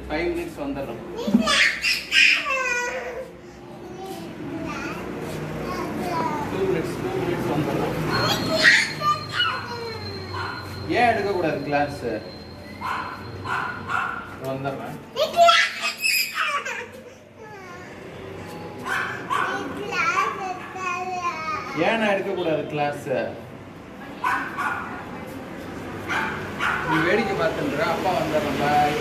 five minutes வந்துடுறோம் two minutes two minutes வந்துடுறோம் ஏன் எடுக்கக்கூடாது கிளாஸ் வந்துடுறேன் ஏன் நான் எடுக்கக்கூடாது கிளாஸ் நீ வேடிக்கை பார்த்துன்ற அப்பா வந்துடுறேன் பாய்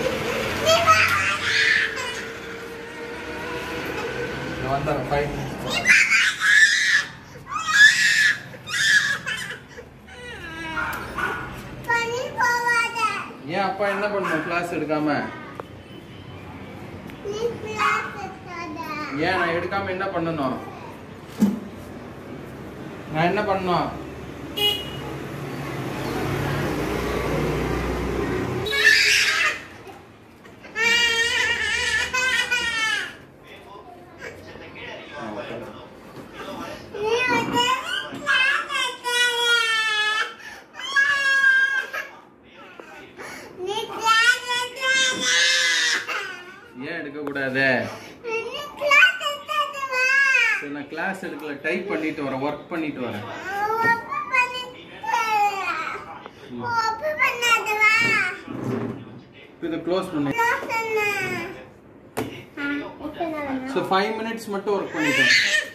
நான் வந்துடுறேன் ஃபைவ் மினிட்ஸ் ஏன் அப்பா என்ன பண்ணணும் கிளாஸ் எடுக்காம ஏன் நான் எடுக்காம என்ன பண்ணணும் நான் என்ன பண்ணணும் ஏன் எடுக்கக்கூடாது சரி நான் கிளாஸ் எடுக்கல டைப் பண்ணிட்டு வரேன் ஒர்க் பண்ணிட்டு வரேன் இப்போ இதை க்ளோஸ் பண்ணு ஸோ ஃபைவ் மினிட்ஸ் மட்டும் ஒர்க் பண்ணிட்டேன்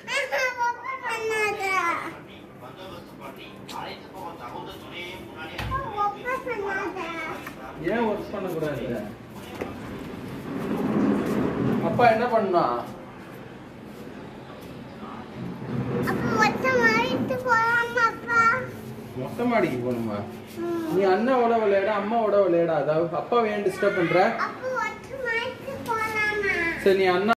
ஏன் ஒர்க் பண்ணக்கூடாது அப்பா என்ன பண்ணா மொட்டை மாடிக்கு போகணுமா நீ அண்ணாவோட விளையாட அம்மாவோட விளையாட அதாவது அப்பா ஏன் டிஸ்டர்ப் பண்ற சரி நீ அண்ணா